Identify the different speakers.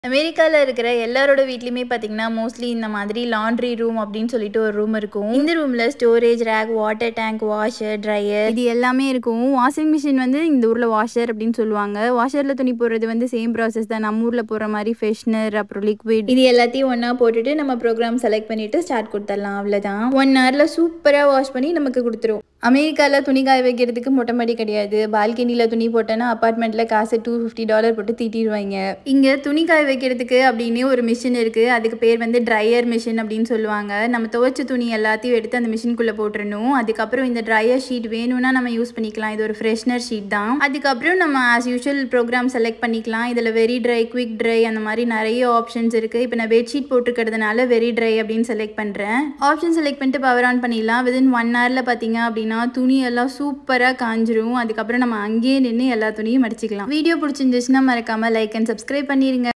Speaker 1: அமெரிக்கால இருக்கிற எல்லாரோட வீட்லயுமே பார்த்தீங்கன்னா, மோஸ்ட்லி இந்த மாதிரி லாண்ட்ரி ரூம் அப்படின்னு சொல்லிட்டு ஒரு ரூம் இருக்கும். இந்த ரூம்ல storage rack, water tank, washer, dryer இது எல்லாமே இருக்கும். வாஷிங் மிஷின் வந்து இந்த ஊர்ல வாஷர் அப்படின்னு சொல்லுவாங்க. வாஷர்ல துணி போடுறது வந்து சேம் ப்ராசஸ் தான். நம்ம ஊர்ல போடுற மாதிரி ஃப்ரெஷ்னர், அப்புறம் லிக்விட் இது எல்லாத்தையும் ஒண்ணா போட்டுட்டு நம்ம ப்ரோக்ராம் செலக்ட் பண்ணிட்டு ஸ்டார்ட் கொடுத்துடலாம் அவ்வளோதான். 1 ஹவர்ல சூப்பரா வாஷ் பண்ணி நமக்கு குடுத்துரும். அமெரிக்கால துணி காய வைக்கிறதுக்கு மொட்டை மாடி கிடையாது. பால்கனில துணி போட்டோன்னா அபார்ட்மெண்ட்ல காசு $250 போட்டு தீட்டிருவாங்க. இங்க துணி காய வைக்கிறதுக்கு அப்படின்னு ஒரு மிஷின் இருக்கு. அதுக்கு பேர் வந்து ட்ரையர் மிஷின் அப்படின்னு சொல்லுவாங்க. நம்ம துவைச்ச துணி எல்லாத்தையும் எடுத்து அந்த மிஷின்குள்ள போட்டுறணும். அதுக்கப்புறம் இந்த ட்ரையர் ஷீட் வேணும்னா நம்ம யூஸ் பண்ணிக்கலாம். இது ஒரு ஃப்ரெஷ்னர் ஷீட் தான். அதுக்கப்புறம் நம்ம ஆஸ் யூஷுவல் ப்ரோக்ராம் செலக்ட் பண்ணிக்கலாம். இதுல வெரி ட்ரை, குவிக் ட்ரை அந்த மாதிரி நிறைய ஆப்ஷன்ஸ் இருக்கு. இப்போ நான் பெட்ஷீட் போட்டிருக்கிறதுனால வெரி ட்ரை அப்படின்னு செலக்ட் பண்றேன். ஆப்ஷன் செலக்ட் பண்ணிட்டு பவர் ஆன் பண்ணிடலாம். வித்தின் ஒன் ஹவர்ல பார்த்தீங்க அப்படின்னா துணி எல்லாம் சூப்பரா காஞ்சிரும். அதுக்கப்புறம் நம்ம அங்கேயே நின்று எல்லா துணியும் மடிச்சுக்கலாம். வீடியோ பிடிச்சிருந்துச்சுன்னா மறக்காம லைக் அண்ட் சப்ஸ்கிரைப் பண்ணிருங்க.